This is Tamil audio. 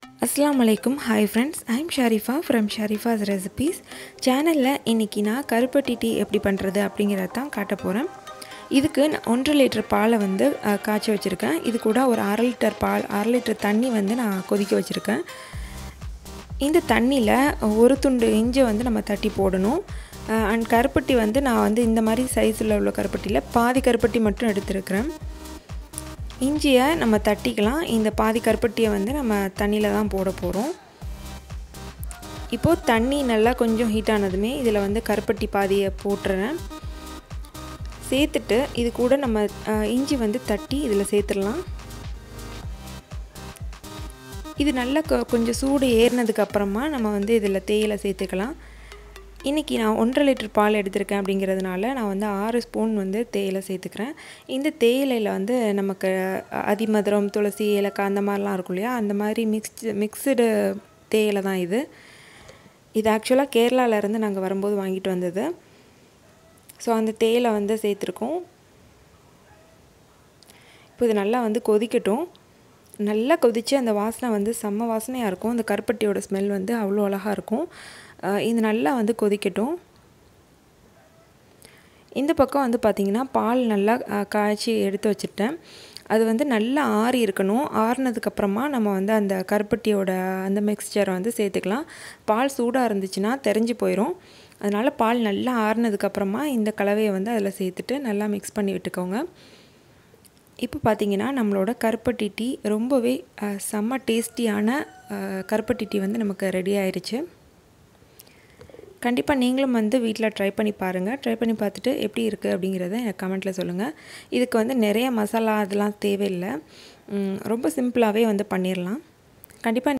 அஸ்ஸலாமு அலைக்கும் hi friends I'm Sharifa from Sharifa's recipes சேனலில் இன்றைக்கி நான் கருப்பட்டி டீ எப்படி பண்ணுறது அப்படிங்கிறத தான் காட்ட போகிறேன் இதுக்கு நான் ஒன்றரை லிட்டர் பாலை வந்து அஹ், காய்ச்சி வச்சுருக்கேன் இது கூட ஒரு அரை லிட்டர் பால் அரை லிட்டர் தண்ணி வந்து நான் கொதிக்க வச்சுருக்கேன் இந்த தண்ணியில் ஒரு துண்டு இஞ்சி வந்து நம்ம தட்டி போடணும் அண்ட் கருப்பட்டி வந்து நான் வந்து இந்த மாதிரி சைஸில் உள்ள கருப்பட்டியில் பாதி கருப்பட்டி மட்டும் எடுத்துருக்கிறேன் இஞ்சியை நம்ம தட்டிக்கலாம் இந்த பாதி கருப்பட்டியை வந்து நம்ம தண்ணியில் தான் போட போகிறோம் இப்போது தண்ணி நல்லா கொஞ்சம் ஹீட் ஆனதுமே இதில் வந்து கருப்பட்டி பாதியை போட்டுறேன் சேர்த்துட்டு இது கூட நம்ம அஹ், இஞ்சி வந்து தட்டி இதில் சேர்த்துடலாம் இது நல்லா கொ கொஞ்சம் சூடு ஏறினதுக்கு அப்புறமா நம்ம வந்து இதில் தேயிலை சேர்த்துக்கலாம் இன்றைக்கி நான் ஒன்றரை லிட்டர் பால் எடுத்திருக்கேன் அப்படிங்கிறதுனால நான் வந்து ஆறு ஸ்பூன் வந்து தேயிலை சேர்த்துக்கிறேன் இந்த தேயிலையில் வந்து நமக்கு அதிமதுரம் துளசி ஏலக்காய் அந்த மாதிரிலாம் இருக்கும் இல்லையா அந்த மாதிரி மிக்ஸ்டு மிக்சடு தேயிலை தான் இது இது ஆக்சுவலாக கேரளாவிலேருந்து நாங்கள் வரும்போது வாங்கிட்டு வந்தது ஸோ அந்த தேயிலை வந்து சேர்த்துருக்கோம் இப்போ இது நல்லா வந்து கொதிக்கட்டும் நல்லா கொதித்து அந்த வாசனை வந்து செம்ம வாசனையாக இருக்கும் அந்த கருப்பட்டியோட ஸ்மெல் வந்து அவ்வளோ அழகாக இருக்கும் அஹ் இது நல்லா வந்து கொதிக்கட்டும் இந்த பக்கம் வந்து பார்த்திங்கன்னா பால் நல்லா அஹ், காய்ச்சி எடுத்து வச்சுட்டேன் அது வந்து நல்லா ஆறி இருக்கணும் ஆறுனதுக்கப்புறமா நம்ம வந்து அந்த கருப்பட்டியோட அந்த மிக்ஸ்சரை வந்து சேர்த்துக்கலாம் பால் சூடாக இருந்துச்சுன்னா தெரிஞ்சு போயிடும் அதனால் பால் நல்லா ஆறுனதுக்கப்புறமா இந்த கலவையை வந்து அதில் சேர்த்துட்டு நல்லா மிக்ஸ் பண்ணி விட்டுக்கோங்க இப்போ பார்த்தீங்கன்னா நம்மளோட கருப்பட்டி டீ ரொம்பவே அஹ், செம்ம டேஸ்டியான அஹ், கருப்பட்டி டீ வந்து நமக்கு ரெடி ஆயிடுச்சு கண்டிப்பாக நீங்களும் வந்து வீட்டில் ட்ரை பண்ணி பாருங்கள் ட்ரை பண்ணி பார்த்துட்டு எப்படி இருக்குது அப்படிங்கிறத எனக்கு கமெண்ட்டில் சொல்லுங்கள் இதுக்கு வந்து நிறைய மசாலா அதெல்லாம் தேவையில்லை உம், ரொம்ப சிம்பிளாகவே வந்து பண்ணிடலாம் கண்டிப்பாக